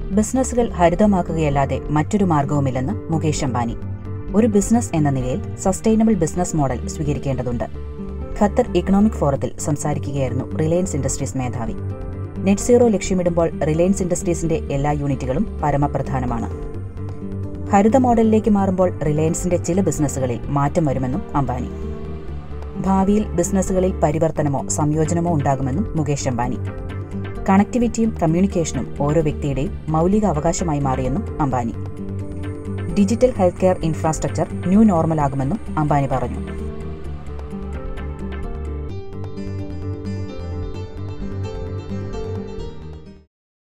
ബിസിനസ്സുകൾ ഹരിതമാക്കുകയല്ലാതെ മറ്റൊരു മാർഗവുമില്ലെന്ന് മുകേഷ് അംബാനി ഒരു ബിസിനസ് എന്ന നിലയിൽ സസ്റ്റൈനബിൾ ബിസിനസ് മോഡൽ സ്വീകരിക്കേണ്ടതുണ്ട് ഖത്തർ ഇക്കണോമിക് ഫോറത്തിൽ സംസാരിക്കുകയായിരുന്നു റിലയൻസ് ഇൻഡസ്ട്രീസ് മേധാവി നെറ്റ് സീറോ ലക്ഷ്യമിടുമ്പോൾ റിലയൻസ് ഇൻഡസ്ട്രീസിന്റെ എല്ലാ യൂണിറ്റുകളും പരമപ്രധാനമാണ് ഹരിത മോഡലിലേക്ക് മാറുമ്പോൾ റിലയൻസിന്റെ ചില ബിസിനസ്സുകളിൽ മാറ്റം വരുമെന്നും അംബാനി ഭാവിയിൽ ബിസിനസ്സുകളിൽ പരിവർത്തനമോ സംയോജനമോ ഉണ്ടാകുമെന്നും മുകേഷ് അംബാനി കണക്ടിവിറ്റിയും കമ്മ്യൂണിക്കേഷനും ഓരോ വ്യക്തിയുടെയും മൗലിക അവകാശമായി മാറിയെന്നും Ambani digital health care infrastructure new normal ആകുമെന്നും അംബാനി പറഞ്ഞു